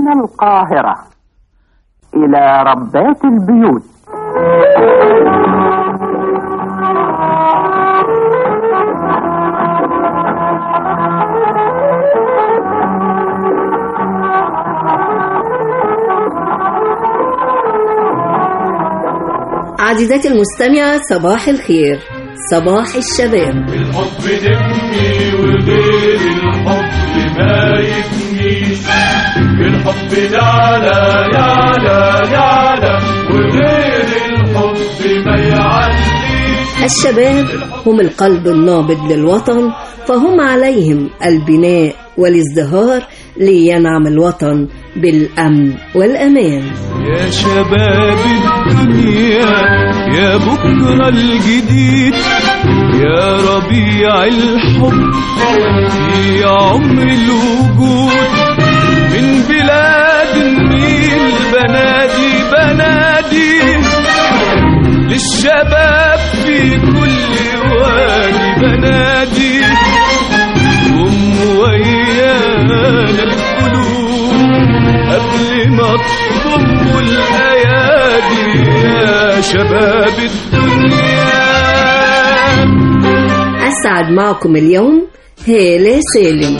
من القاهرة إلى ربات البيوت عزيزتي المستمعة صباح الخير صباح الشباب الحب نبني وغير الحب ما يبنيش الحب يعلى يعلى يعلى وغير الحب ما يعليش الشباب هم القلب النابض للوطن فهم عليهم البناء والازدهار لينعم الوطن بالأمن والأمان يا شباب الدنيا يا بكرة الجديد يا ربيع الحب في عمر الوجود من بلاد النيل بنادي بنادي للشباب في كل وادي بنادي قم ويانا القلوب قبل ما تضم الايادي يا شباب الدنيا أسعد معكم اليوم هالة سالم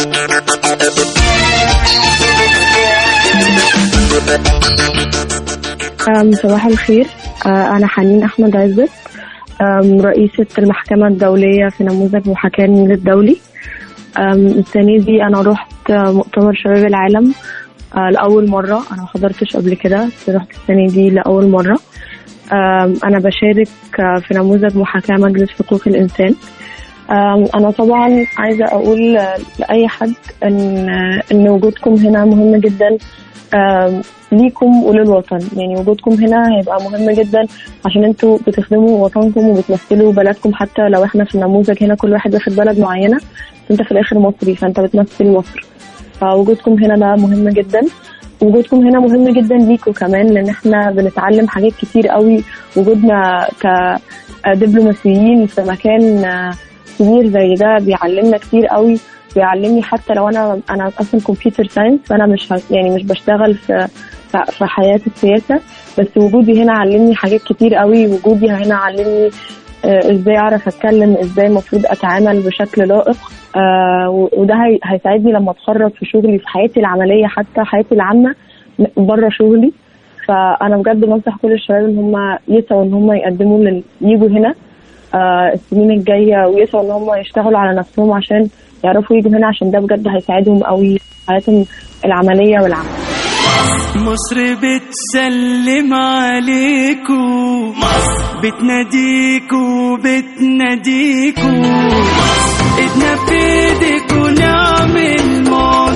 أم، صباح الخير أه، أنا حنين أحمد عزت أم، رئيسة المحكمة الدولية في نموذج محاكاة النيل الدولي أم، السنة دي أنا رحت أه، مؤتمر شباب العالم أه، لأول مرة أنا ما حضرتش قبل كده بس رحت السنة دي لأول مرة أم، أنا بشارك أه، في نموذج محاكاة مجلس حقوق الإنسان أم، أنا طبعا عايزة أقول أه، لأي حد إن إن وجودكم هنا مهم جدا آم، ليكم وللوطن يعني وجودكم هنا هيبقى مهم جدا عشان انتوا بتخدموا وطنكم وبتمثلوا بلدكم حتى لو احنا في النموذج هنا كل واحد واخد بلد معينة بس انت في الاخر مصري فانت بتمثل مصر فوجودكم هنا ده مهم جدا وجودكم هنا مهم جدا ليكوا كمان لان احنا بنتعلم حاجات كتير قوي وجودنا كدبلوماسيين في مكان آه، كبير زي ده بيعلمنا كتير قوي بيعلمني حتى لو انا انا اصلا كمبيوتر ساينس فانا مش ه- يعني مش بشتغل في في- في حياه السياسه بس وجودي هنا علمني حاجات كتير قوي وجودي هنا علمني آه، ازاي اعرف اتكلم ازاي المفروض اتعامل بشكل لائق آه، و- وده هي- هيساعدني لما اتخرج في شغلي في حياتي العمليه حتى حياتي العامه بره شغلي فانا بجد بنصح كل الشباب ان هم يسعوا ان هم يقدموا لل... يجوا هنا آه، السنين الجايه ويسعوا ان هم يشتغلوا على نفسهم عشان يعرفوا يجوا هنا عشان ده بجد هيساعدهم قوي في حياتهم العمليه والعمل مصر بتسلم عليكو مصر بتناديكو بتناديكو ايدنا في ايديكو نعمل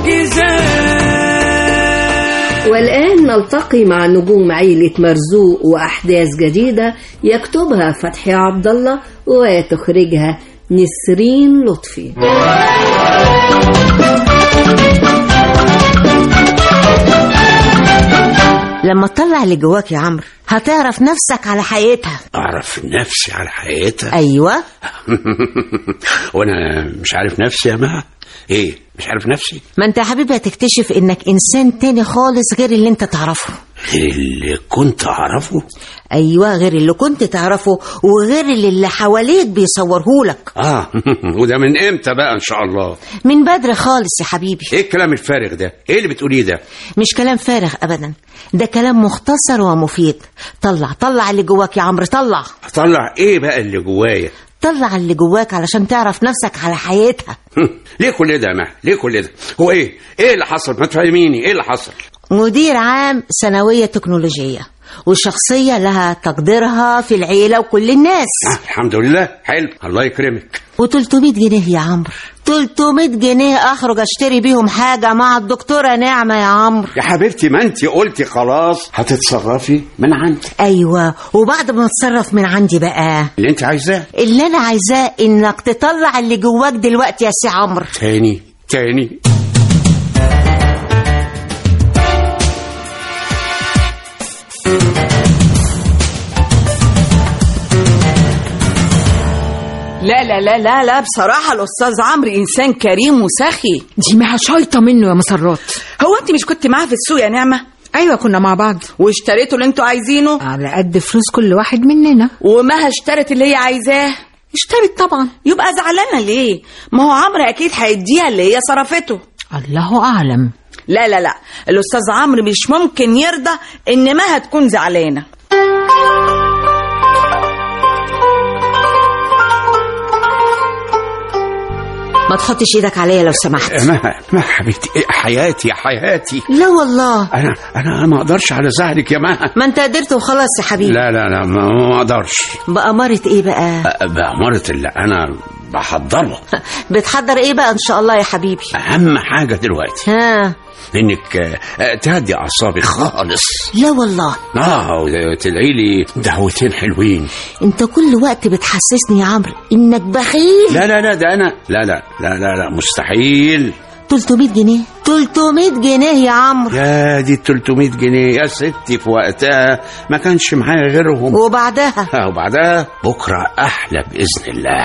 معجزات والآن نلتقي مع نجوم عيلة مرزوق وأحداث جديدة يكتبها فتحي عبد الله وتخرجها نسرين لطفي لما تطلع اللي جواك يا عمرو هتعرف نفسك على حقيقتها أعرف نفسي على حقيقتها ايوه وأنا مش عارف نفسي يا ما إيه مش عارف نفسي ما انت يا حبيبي هتكتشف انك انسان تاني خالص غير اللي انت تعرفه غير اللي كنت أعرفه ايوه غير اللي كنت تعرفه وغير اللي اللي حواليك بيصورهولك آه وده من إمتى بقى إن شاء الله من بدري خالص يا حبيبي إيه الكلام الفارغ ده إيه اللي بتقوليه ده مش كلام فارغ ابدا ده كلام مختصر ومفيد طلع طلع اللي جواك يا عمرو طلع أطلع إيه بقى اللي جوايا طلع اللي جواك علشان تعرف نفسك على حقيقتها ليه كل ده يا ما ليه كل ده هو إيه إيه اللي حصل ما تفهميني إيه اللي حصل مدير عام ثانوية تكنولوجية والشخصية لها تقديرها في العيلة وكل الناس آه الحمد لله حلو الله يكرمك و300 جنيه يا عمرو 300 جنيه اخرج اشتري بيهم حاجة مع الدكتورة نعمة يا عمرو يا حبيبتي ما انت قلتي خلاص هتتصرفي من عندي ايوه وبعد ما اتصرف من عندي بقى اللي انت عايزاه اللي انا عايزاه انك تطلع اللي جواك دلوقتي يا سي عمرو تاني تاني لا لا لا لا لا بصراحة الأستاذ عمرو إنسان كريم وسخي دي ما شايطة منه يا مسرات هو أنت مش كنت معاه في السوق يا نعمة أيوة كنا مع بعض واشتريتوا اللي انتوا عايزينه على قد فلوس كل واحد مننا ومها اشترت اللي هي عايزاه اشترت طبعا يبقى زعلانة ليه ما هو عمرو أكيد هيديها اللي هي صرفته الله أعلم لا لا لا الأستاذ عمرو مش ممكن يرضى إن مها تكون زعلانة ما تحطش ايدك عليا لو سمحت ما ما حبيبتي إيه، حياتي يا حياتي لا والله انا انا ما اقدرش على زعلك يا مها ما انت قدرت وخلاص يا حبيبي لا لا لا ما, ما اقدرش بأمارة ايه بقى أ- بأمارة اللي انا بحضره بتحضر ايه بقى ان شاء الله يا حبيبي اهم حاجه دلوقتي ها انك آه، تهدي اعصابي خالص لا والله اه وتدعي لي دعوتين حلوين انت كل وقت بتحسسني يا عمرو انك بخيل لا لا لا ده انا لا لا لا لا, لا مستحيل 300 جنيه 300 جنيه يا عمرو يا دي 300 جنيه يا ستي في وقتها ما كانش معايا غيرهم وبعدها آه، وبعدها بكره احلى باذن الله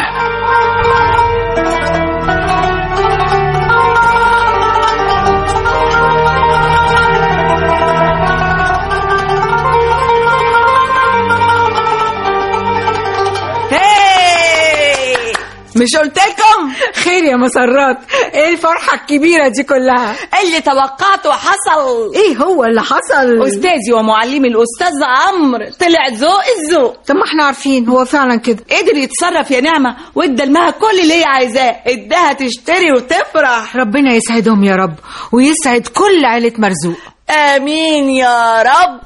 هاي مش قلت لكم خير يا مسرات ايه الفرحة الكبيرة دي كلها اللي توقعته حصل ايه هو اللي حصل استاذي ومعلمي الاستاذ عمرو طلع ذوق الذوق طب ما احنا عارفين هو فعلا كده قدر يتصرف يا نعمه وادى لمها كل اللي هي عايزاه اداها تشتري وتفرح ربنا يسعدهم يا رب ويسعد كل عيلة مرزوق امين يا رب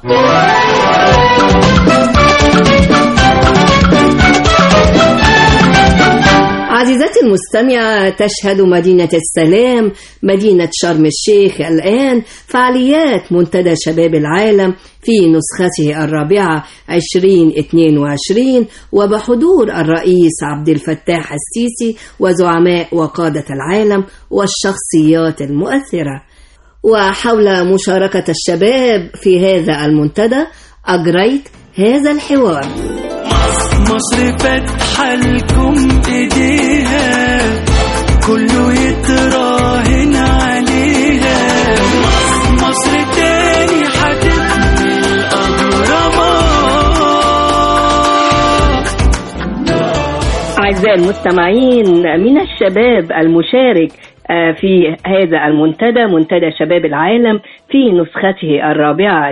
عزيزتي المستمعة تشهد مدينة السلام مدينة شرم الشيخ الآن فعاليات منتدى شباب العالم في نسخته الرابعة 2022 وبحضور الرئيس عبد الفتاح السيسي وزعماء وقادة العالم والشخصيات المؤثرة وحول مشاركة الشباب في هذا المنتدى أجريت هذا الحوار مصر فاتحة لكم ايديها كله يتراهن عليها مصر تاني هتبني الأهرامات أعزائي المستمعين من الشباب المشارك آه، في هذا المنتدى منتدى شباب العالم في نسخته الرابعة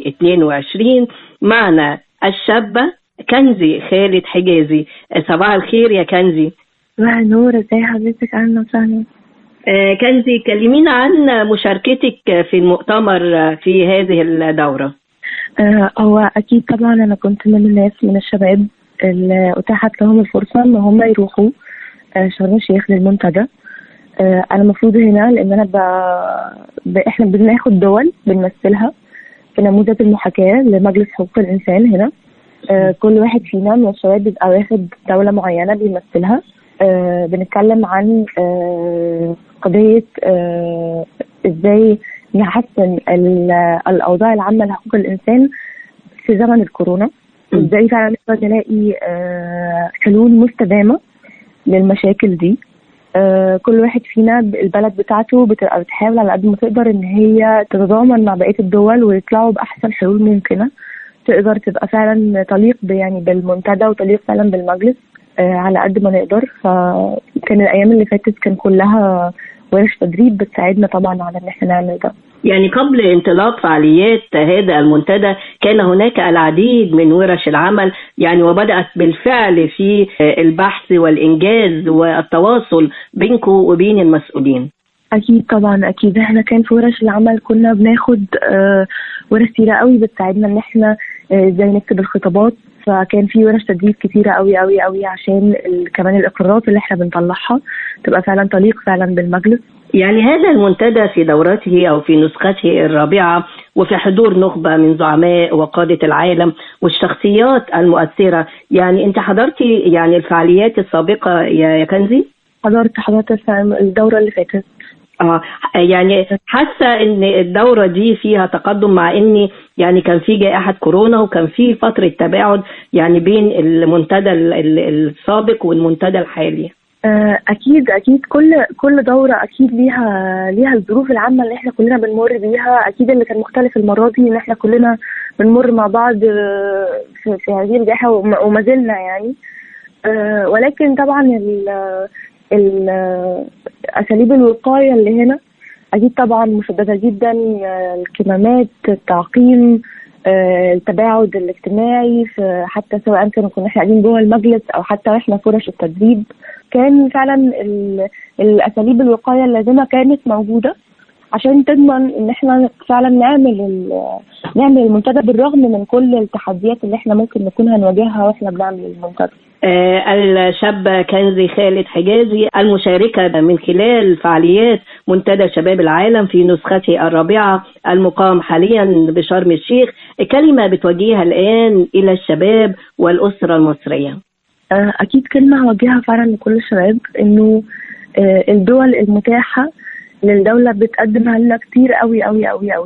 2022 معنا الشابة كنزي خالد حجازي آه، صباح الخير يا كنزي صباح النور ازي حضرتك اهلا وسهلا آه، كنزي كلمينا عن مشاركتك في المؤتمر آه، في هذه الدورة آه، هو اكيد طبعا انا كنت من الناس من الشباب اللي اتاحت لهم الفرصه ان هم يروحوا آه، شرم الشيخ للمنتدى آه، انا المفروض هنا لان انا ب... ب... احنا بناخد دول بنمثلها في نموذج المحاكاه لمجلس حقوق الانسان هنا آه، كل واحد فينا من الشباب بيبقى واخد دوله معينه بيمثلها آه، بنتكلم عن آه، قضيه آه، ازاي نحسن ال- الاوضاع العامه لحقوق الانسان في زمن الكورونا وازاي فعلا نقدر نلاقي آه، حلول مستدامه للمشاكل دي آه، كل واحد فينا ب- البلد بتاعته بتبقى بتحاول على قد ما تقدر ان هي تتضامن مع بقيه الدول ويطلعوا باحسن حلول ممكنه تقدر تبقى فعلا تليق ب- يعني بالمنتدى وتليق فعلا بالمجلس آه، على قد ما نقدر فكان الايام اللي فاتت كان كلها ورش تدريب بتساعدنا طبعا على ان احنا نعمل ده يعني قبل انطلاق فعاليات هذا المنتدى كان هناك العديد من ورش العمل يعني وبدأت بالفعل في البحث والإنجاز والتواصل بينكم وبين المسؤولين اكيد طبعا اكيد احنا كان في ورش العمل كنا بناخد آه، ورش كتيره قوي بتساعدنا ان احنا آه، ازاي نكتب الخطابات فكان في ورش تدريب كتيره قوي قوي قوي عشان ال- كمان الاقرارات اللي احنا بنطلعها تبقى فعلا تليق فعلا بالمجلس يعني هذا المنتدى في دورته أو في نسخته الرابعة وفي حضور نخبة من زعماء وقادة العالم والشخصيات المؤثرة يعني أنت حضرتي يعني الفعاليات السابقة يا يا كنزي؟ حضرت حضرت السنة- الدوره اللي فاتت اه يعني حاسه ان الدوره دي فيها تقدم مع ان يعني كان في جائحه كورونا وكان في فتره تباعد يعني بين المنتدى ال- ال- السابق والمنتدى الحالي آه، اكيد اكيد كل كل دوره اكيد ليها ليها الظروف العامه اللي احنا كلنا بنمر بيها اكيد اللي كان مختلف المره دي ان احنا كلنا بنمر مع بعض آه، في, في هذه الجائحه وما وما زلنا يعني آه، ولكن طبعا ال- ال- اساليب الوقايه اللي هنا اكيد طبعا مشدده جدا آه، الكمامات التعقيم آه، التباعد الاجتماعي في حتى سواء كانوا كنا احنا قاعدين جوه المجلس او حتى احنا فرش التدريب كان فعلا ال- الاساليب الوقايه اللازمه كانت موجوده عشان تضمن ان احنا فعلا نعمل ال- نعمل المنتدى بالرغم من كل التحديات اللي احنا ممكن نكون هنواجهها واحنا بنعمل المنتدى آه، الشابة كنزي خالد حجازي المشاركة من خلال فعاليات منتدى شباب العالم في نسخته الرابعة المقام حاليا بشرم الشيخ كلمة بتوجهها الآن إلى الشباب والأسرة المصرية آه، اكيد كلمه هوجهها فعلا لكل الشباب انه آه، الدول المتاحه للدوله بتقدمها لنا كتير قوي قوي قوي قوي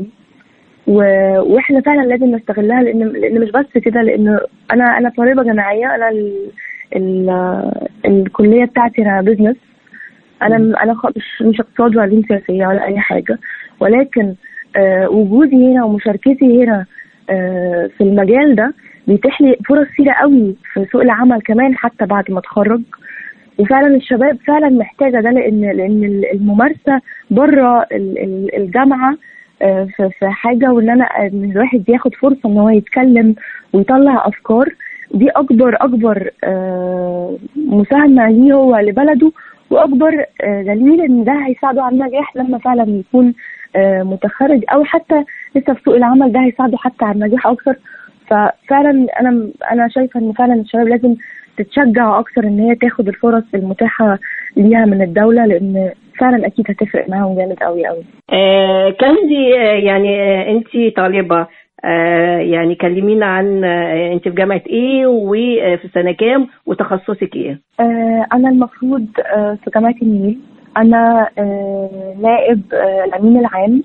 و- واحنا فعلا لازم نستغلها لان لان مش بس كده لان انا انا طالبه جامعيه انا ال ال الكليه بتاعتي انا بزنس انا م- انا خ- مش مش اقتصاد ولا علوم سياسيه ولا اي حاجه ولكن آه، وجودي هنا ومشاركتي هنا آه، في المجال ده بيتيح لي فرص كتيره قوي في سوق العمل كمان حتى بعد ما اتخرج وفعلا الشباب فعلا محتاجه ده لان لان الممارسه بره ال- ال- الجامعه آه، في في حاجه وان انا ان الواحد ياخد فرصه ان هو يتكلم ويطلع افكار دي اكبر اكبر آه، مساهمه ليه هو لبلده واكبر آه، دليل ان ده هيساعده على النجاح لما فعلا يكون آه، متخرج او حتى لسه في سوق العمل ده هيساعده حتى على النجاح اكثر ففعلا انا انا شايفه ان فعلا الشباب لازم تتشجع اكثر ان هي تاخد الفرص المتاحه ليها من الدوله لان فعلا اكيد هتفرق معاهم جامد قوي قوي آه، كنزي آه، يعني آه، أنت طالبة آه، يعني كلمينا عن آه، أنت في جامعة إيه وفي سنة كام وتخصصك إيه؟ آه، أنا المفروض آه، في جامعة النيل أنا آه، نائب آه، الأمين العام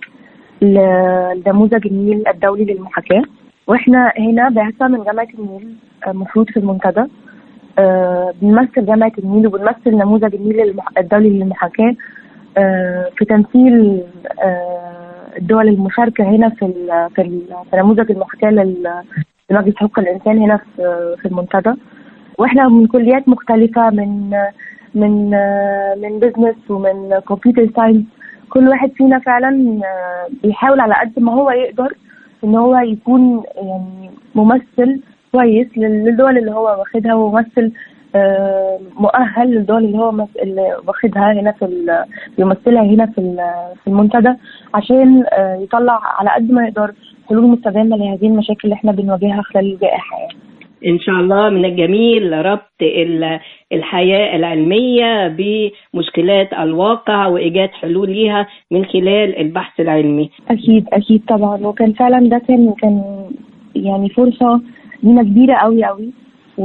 ل- لنموذج النيل الدولي للمحاكاة وإحنا هنا بعثة من جامعة النيل آه، المفروض في المنتدى آه، بنمثل جامعة النيل وبنمثل نموذج النيل المح- الدولي للمحاكاة آه، في تمثيل آه، الدول المشاركة هنا في ال- في ال- في نموذج المحاكاة لل- لمجلس حقوق الإنسان هنا في في المنتدى واحنا من كليات مختلفة من من من بزنس ومن كمبيوتر ساينس كل واحد فينا فعلا بيحاول على قد ما هو يقدر ان هو يكون يعني ممثل كويس للدول اللي هو واخدها وممثل آه، مؤهل للدول اللي هو مس- اللي واخدها هنا في ال- بيمثلها هنا في ال- في المنتدى عشان آه، يطلع على قد ما يقدر حلول مستدامه لهذه المشاكل اللي احنا بنواجهها خلال الجائحه يعني. إن شاء الله من الجميل ربط ال- الحياة العلمية بمشكلات الواقع وإيجاد حلول ليها من خلال البحث العلمي اكيد اكيد طبعا وكان فعلا ده كان كان يعني فرصه لينا كبيره قوي قوي و...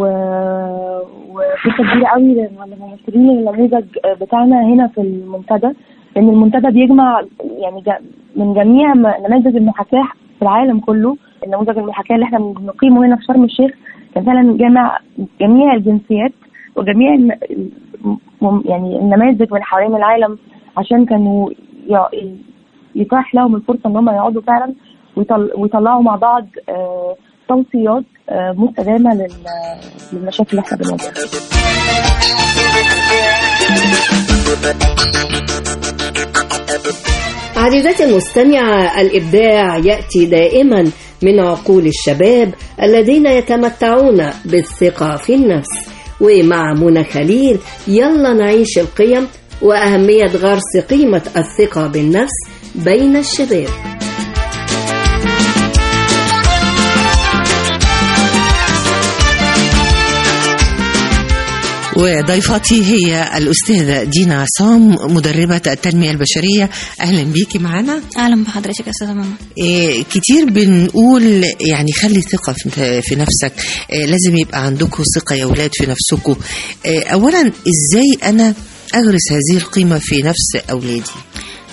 وفرصه كبيره قوي للممثلين النموذج بتاعنا هنا في المنتدى لان المنتدى بيجمع يعني جا- من جميع م- نماذج المحاكاه في العالم كله النموذج المحاكاه اللي احنا بنقيمه هنا في شرم الشيخ كان فعلا جامع جميع الجنسيات وجميع الن- الم- يعني النماذج من حوالين العالم عشان كانوا ي- يتاح لهم الفرصه ان هم يقعدوا فعلا ويطل... ويطلعوا مع بعض آه، توصيات آه، مستدامه لل... للمشاكل اللي احنا بنواجهها عزيزتي المستمعة الإبداع يأتي دائما من عقول الشباب الذين يتمتعون بالثقة في النفس ومع منى خليل يلا نعيش القيم وأهمية غرس قيمة الثقة بالنفس بين الشباب وضيفتي هي الأستاذة دينا عصام مدربة التنمية البشرية أهلا بيكي معنا اهلا بحضرتك يا استاذه ماما إيه كتير بنقول يعني خلي ثقة في في نفسك إيه لازم يبقى عندكم ثقة يا ولاد في نفسكم إيه أولا إزاي أنا أغرس هذه القيمة في نفس أولادي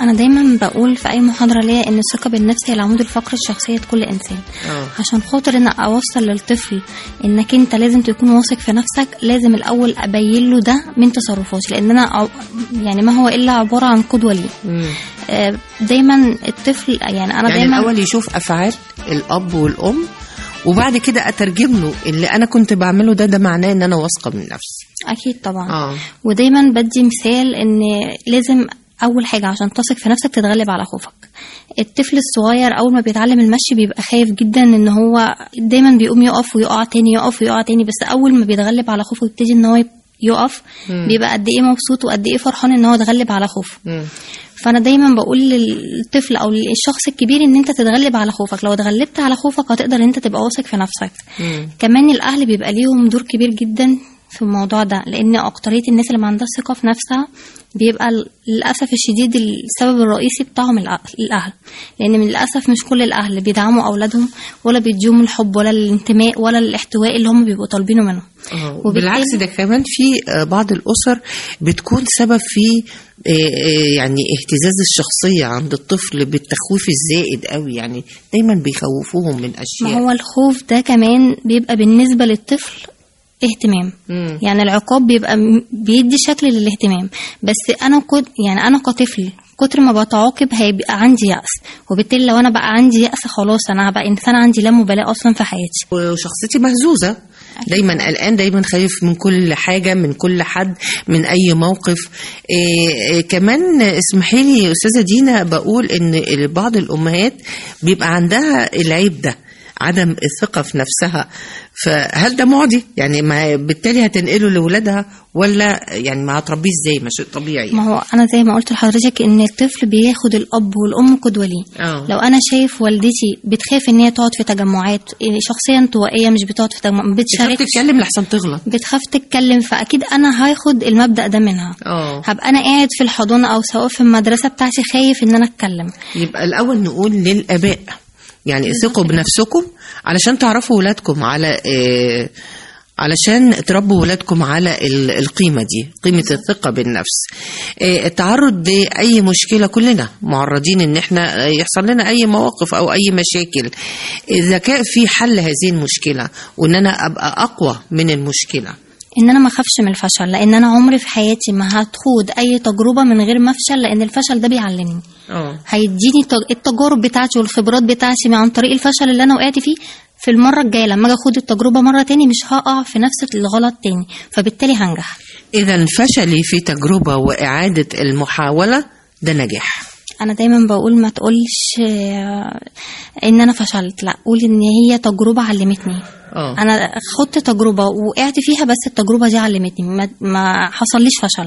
انا دايما بقول في اي محاضره ليا ان الثقه بالنفس هي العمود الفقري لشخصيه كل انسان عشان خاطر ان اوصل للطفل انك انت لازم تكون واثق في نفسك لازم الاول ابين له ده من تصرفاتي لان انا عو- يعني ما هو الا عباره عن قدوه ليه آه، دايما الطفل يعني انا يعني دايما الاول يشوف افعال الاب والام وبعد كده اترجم له اللي انا كنت بعمله ده ده معناه ان انا واثقه من نفسي اكيد طبعا اه ودايما بدي مثال ان لازم اول حاجه عشان تثق في نفسك تتغلب على خوفك الطفل الصغير اول ما بيتعلم المشي بيبقى خايف جدا ان هو دايما بيقوم يقف ويقع تاني يقف ويقع تاني بس اول ما بيتغلب على خوفه ويبتدي ان هو يقف مم. بيبقى قد ايه مبسوط وقد ايه فرحان ان هو اتغلب على خوفه فانا دايما بقول للطفل او للشخص الكبير ان انت تتغلب على خوفك لو اتغلبت على خوفك هتقدر ان انت تبقى واثق في نفسك كمان الاهل بيبقى ليهم دور كبير جدا في الموضوع ده لان اكتريه الناس اللي ما عندهاش ثقه في نفسها بيبقى ل- للاسف الشديد السبب الرئيسي بتاعهم الأ- الاهل لان من للاسف مش كل الاهل بيدعموا اولادهم ولا بيديهم الحب ولا الانتماء ولا الاحتواء اللي هم بيبقوا طالبينه منهم آه، وبالتالي- وبالعكس ده كمان في آه، بعض الأسر بتكون سبب في آه، آه، يعني اهتزاز الشخصية عند الطفل بالتخويف الزائد قوي يعني دايما بيخوفوهم من ما أشياء هو الخوف ده كمان بيبقى بالنسبه للطفل اهتمام مم. يعني العقاب بيبقى م- بيدي شكل للاهتمام بس انا كنت يعني انا كطفل كتر ما بتعاقب هيبقى عندي يأس وبالتالي لو انا بقى عندي يأس خلاص انا هبقى انسان عندي لا مبالاة اصلا في حياتي وشخصيتي مهزوزة دايما قلقان دايما خايف من كل حاجة من كل حد من أي موقف إيه إيه كمان اسمحي لي يا أستاذة دينا بقول إن بعض الأمهات بيبقى عندها العيب ده عدم الثقة في نفسها فهل ده معدي يعني ما بالتالي هتنقله لولادها ولا يعني ما هتربيه ازاي ما شيء طبيعي ما هو انا زي ما قلت لحضرتك ان الطفل بياخد الاب والام قدوه ليه اه لو انا شايف والدتي بتخاف ان هي تقعد في تجمعات إيه، شخصيه انطوائيه مش بتقعد في تجمع ما بتخاف بتشاركش تتكلم لحسن تغلط بتخاف تتكلم فاكيد انا هاخد المبدا ده منها اه هبقى انا قاعد في الحضانه او سواء في المدرسه بتاعتي خايف ان انا اتكلم يبقى الأول نقول للآباء يعني ثقوا بنفسكم علشان تعرفوا ولادكم على آه، علشان تربوا ولادكم على ال- القيمة دي قيمة الثقة بالنفس آه، التعرض لأي مشكلة كلنا معرضين ان احنا آه، يحصل لنا أي مواقف أو أي مشاكل الذكاء في حل هذه المشكلة وان انا أبقى أقوى من المشكلة ان انا ما اخافش من الفشل لان انا عمري في حياتي ما هتخوض اي تجربه من غير ما افشل لان الفشل ده بيعلمني اه هيديني تج- التجارب بتاعتي والخبرات بتاعتي عن طريق الفشل اللي انا وقعت فيه في المره الجايه لما اجي اخد التجربه مره تاني مش هقع في نفس الغلط تاني فبالتالي هنجح إذا فشلي في تجربة وإعادة المحاولة ده نجاح انا دايما بقول ما تقولش آه، ان انا فشلت لا قول ان هي تجربه علمتني اه انا خدت تجربه وقعت فيها بس التجربه دي علمتني ما, ما حصليش فشل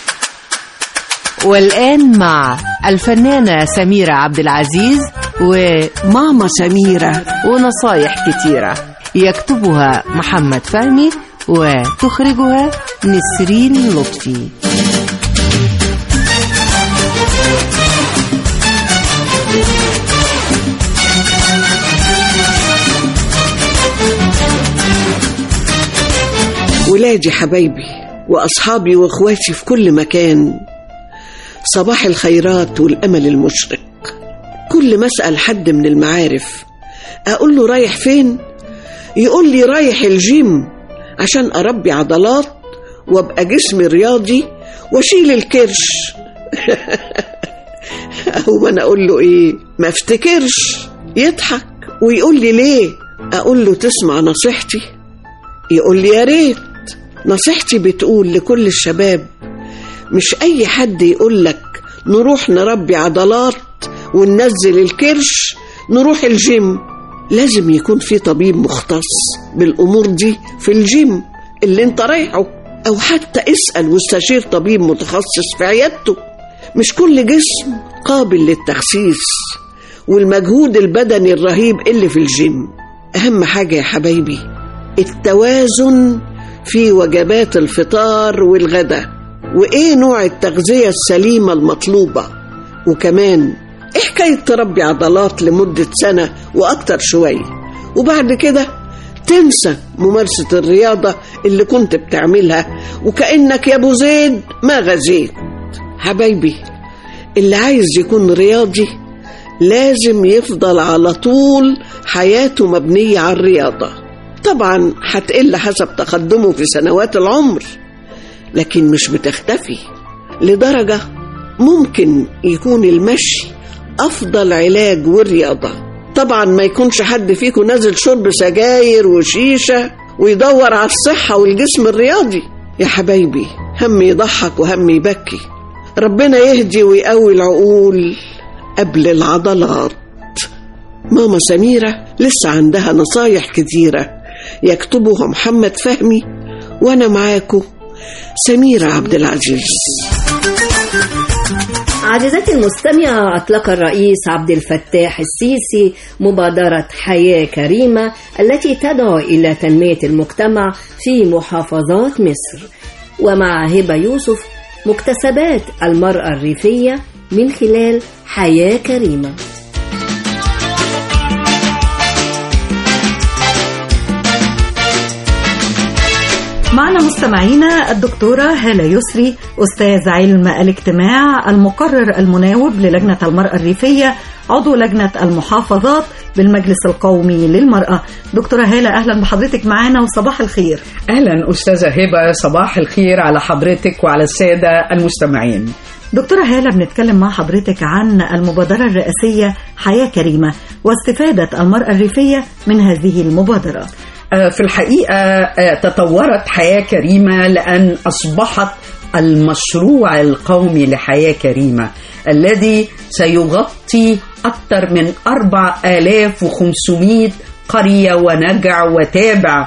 والآن مع الفنانة سميرة عبد العزيز وماما سميرة ونصايح كتيرة يكتبها محمد فهمي وتخرجها نسرين لطفي ولادي حبايبي وأصحابي وإخواتي في كل مكان صباح الخيرات والأمل المشرق كل ما أسأل حد من المعارف أقول له رايح فين يقول لي رايح الجيم عشان أربي عضلات وأبقى جسمي رياضي وأشيل الكرش أو أنا أقول له إيه ما افتكرش يضحك ويقول لي ليه أقول له تسمع نصيحتي يقول لي يا ريت نصيحتي بتقول لكل الشباب مش أي حد يقول لك نروح نربي عضلات وننزل الكرش نروح الجيم لازم يكون في طبيب مختص بالأمور دي في الجيم اللي انت رايحه أو حتى اسأل واستشير طبيب متخصص في عيادته مش كل جسم قابل للتخسيس والمجهود البدني الرهيب اللي في الجيم أهم حاجة يا حبايبي التوازن في وجبات الفطار والغداء وإيه نوع التغذية السليمة المطلوبة وكمان إيه حكاية تربي عضلات لمدة سنة وأكتر شوية وبعد كده تنسى ممارسة الرياضة اللي كنت بتعملها وكأنك يا أبو زيد ما غزيت حبايبي اللي عايز يكون رياضي لازم يفضل على طول حياته مبنية على الرياضة طبعا هتقل حسب تقدمه في سنوات العمر لكن مش بتختفي لدرجة ممكن يكون المشي أفضل علاج والرياضة طبعا ما يكونش حد فيكم نازل شرب سجاير وشيشة ويدور على الصحة والجسم الرياضي يا حبايبي هم يضحك وهم يبكي ربنا يهدي ويقوي العقول قبل العضلات ماما سميرة لسه عندها نصايح كتيرة يكتبها محمد فهمي وأنا معاكم سميرة عبد العزيز عزيزتي المستمعة أطلق الرئيس عبد الفتاح السيسي مبادرة حياة كريمة التي تدعو إلى تنمية المجتمع في محافظات مصر ومع هبة يوسف مكتسبات المرأة الريفية من خلال حياة كريمة معنا مستمعينا الدكتورة هالة يسري أستاذ علم الاجتماع المقرر المناوب للجنة المرأة الريفية عضو لجنة المحافظات بالمجلس القومي للمرأة دكتورة هالة أهلا بحضرتك معنا وصباح الخير أهلا أستاذة هبة صباح الخير على حضرتك وعلى السادة المستمعين دكتورة هالة بنتكلم مع حضرتك عن المبادرة الرئاسية حياة كريمة واستفادة المرأة الريفية من هذه المبادرة في الحقيقة تطورت حياة كريمة لأن أصبحت المشروع القومي لحياة كريمة الذي سيغطي أكثر من 4500 قرية ونجع وتابع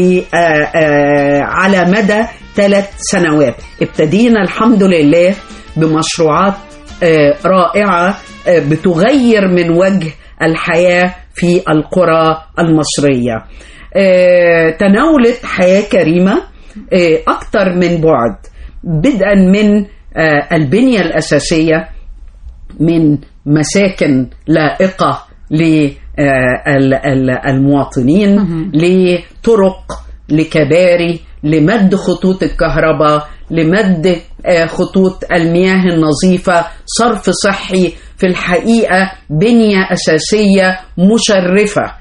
على مدى ثلاث سنوات ابتدينا الحمد لله بمشروعات رائعة بتغير من وجه الحياة في القرى المصرية تناولت حياة كريمة أكثر من بعد بدءا من البنية الأساسية من مساكن لائقة للمواطنين لطرق لكباري لمد خطوط الكهرباء لمد خطوط المياه النظيفة صرف صحي في الحقيقة بنية أساسية مشرفة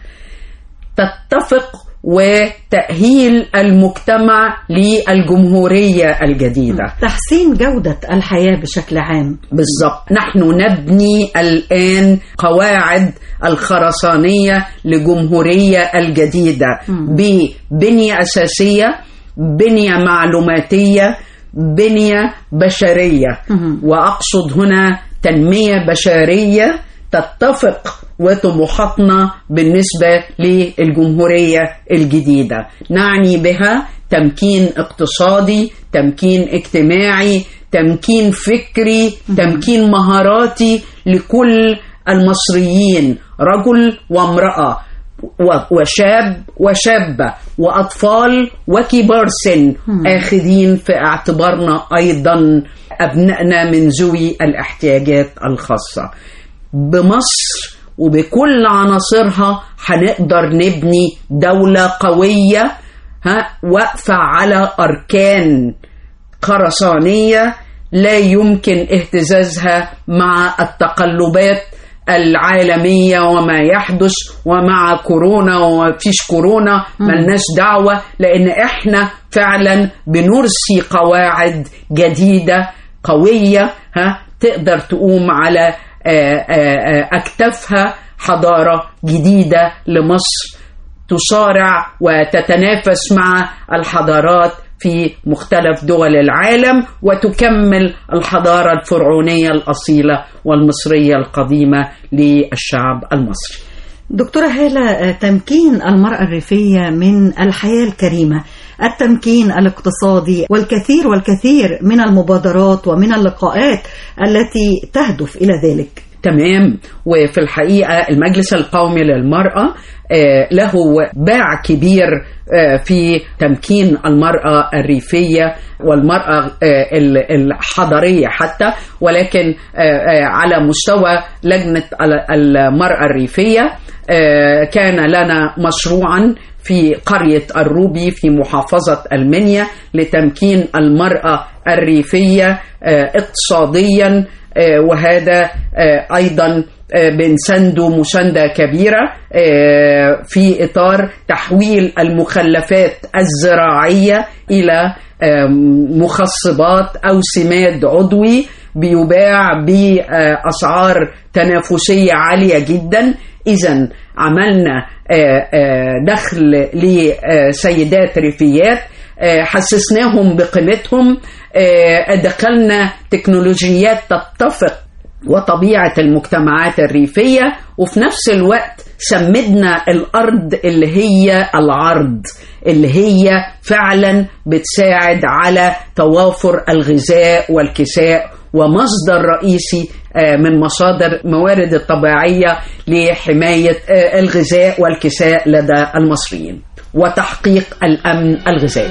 تتفق وتأهيل المجتمع للجمهورية الجديدة تحسين جودة الحياة بشكل عام بالضبط نحن نبني الآن قواعد الخرسانية لجمهورية الجديدة ببنية أساسية بنية معلوماتية بنية بشرية وأقصد هنا تنمية بشرية تتفق وطموحاتنا بالنسبة للجمهورية الجديدة نعني بها تمكين اقتصادي تمكين اجتماعي تمكين فكري تمكين مهاراتي لكل المصريين رجل وامرأة وشاب وشابة وأطفال وكبار سن آخذين في اعتبارنا أيضا أبنائنا من ذوي الاحتياجات الخاصة بمصر وبكل عناصرها هنقدر نبني دولة قوية ها واقفة على أركان خرسانية لا يمكن اهتزازها مع التقلبات العالمية وما يحدث ومع كورونا ومفيش كورونا ملناش دعوة لأن احنا فعلا بنرسي قواعد جديدة قوية ها تقدر تقوم على أكتافها حضارة جديدة لمصر تصارع وتتنافس مع الحضارات في مختلف دول العالم وتكمل الحضارة الفرعونية الأصيلة والمصرية القديمة للشعب المصري دكتورة هالة تمكين المرأة الريفية من الحياة الكريمة التمكين الاقتصادي والكثير والكثير من المبادرات ومن اللقاءات التي تهدف إلى ذلك تمام وفي الحقيقة المجلس القومي للمرأة له باع كبير في تمكين المرأة الريفية والمرأة الحضرية حتى ولكن على مستوى لجنة المرأة الريفية كان لنا مشروعا في قرية الروبي في محافظة المنيا لتمكين المرأة الريفية آه، اقتصاديا آه، وهذا آه، أيضا آه، بنسنده مساندة كبيرة آه، في إطار تحويل المخلفات الزراعية إلى آم، مخصبات أو سماد عضوي بيباع بأسعار تنافسية عالية جدا إذا عملنا آه، آه، دخل لسيدات ريفيات آه، حسسناهم بقيمتهم آه، دخلنا تكنولوجيات تتفق وطبيعة المجتمعات الريفية وفي نفس الوقت سمدنا الأرض اللي هي العرض اللي هي فعلا بتساعد على توافر الغذاء والكساء ومصدر رئيسي آه، من مصادر موارد الطبيعية لحماية آه، الغذاء والكساء لدى المصريين وتحقيق الأمن الغذائي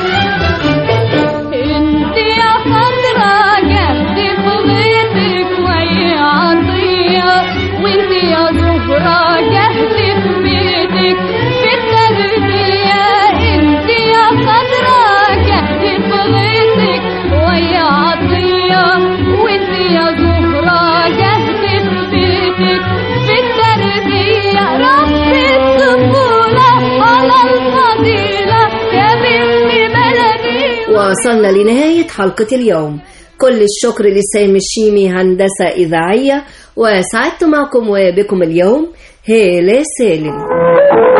انت يا خضرا جهدي في غيطك ويا عطية وانت يا زهرة جهدي في بيتك في التربية انت يا خضرا جهدي في غيطك ويا عطية وانت يا زهرة جهدي في بيتك في التربية ربي الطفولة على الفضيلة يا بنت بلدي وصلنا لنهاية حلقة اليوم كل الشكر لسامي الشيمي هندسة إذاعية وسعدت معكم وبكم اليوم هالة سالم